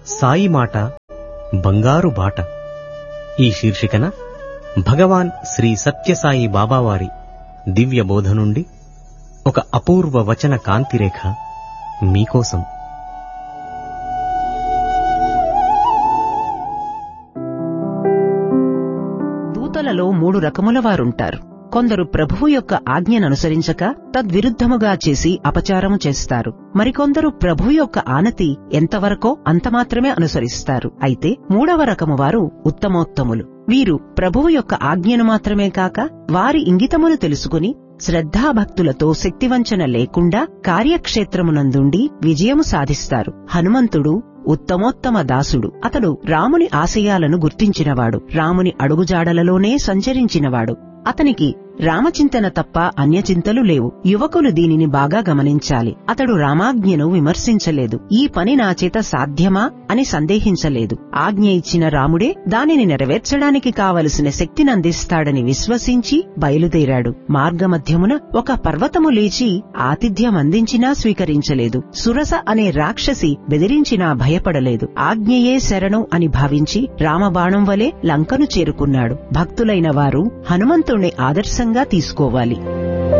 సాయి మాట బంగారు బాట ఈ శీర్షికన భగవాన్ శ్రీ సత్యసాయి బాబావారి దివ్య బోధ నుండి ఒక అపూర్వ వచన కాంతిరేఖ మీకోసం దూతలలో మూడు రకముల వారుంటారు కొందరు ప్రభువు యొక్క ఆజ్ఞననుసరించక తద్విరుద్ధముగా చేసి అపచారము చేస్తారు మరికొందరు ప్రభు యొక్క ఆనతి ఎంతవరకో అంతమాత్రమే అనుసరిస్తారు అయితే మూడవ రకము వారు ఉత్తమోత్తములు వీరు ప్రభువు యొక్క ఆజ్ఞను మాత్రమే కాక వారి ఇంగితమును తెలుసుకుని శ్రద్ధాభక్తులతో శక్తివంచన లేకుండా కార్యక్షేత్రమునందుండి విజయము సాధిస్తారు హనుమంతుడు ఉత్తమోత్తమ దాసుడు అతడు రాముని ఆశయాలను గుర్తించినవాడు రాముని అడుగుజాడలలోనే సంచరించినవాడు అతనికి రామచింతన తప్ప అన్యచింతలు లేవు యువకులు దీనిని బాగా గమనించాలి అతడు రామాజ్ఞను విమర్శించలేదు ఈ పని నా చేత సాధ్యమా అని సందేహించలేదు ఆజ్ఞ ఇచ్చిన రాముడే దానిని నెరవేర్చడానికి కావలసిన శక్తిని అందిస్తాడని విశ్వసించి బయలుదేరాడు మార్గమధ్యమున ఒక పర్వతము లేచి ఆతిథ్యం అందించినా స్వీకరించలేదు సురస అనే రాక్షసి బెదిరించినా భయపడలేదు ఆజ్ఞయే శరణు అని భావించి రామబాణం వలె లంకను చేరుకున్నాడు భక్తులైన వారు హనుమంతుణ్ణి ఆదర్శంగా తీసుకోవాలి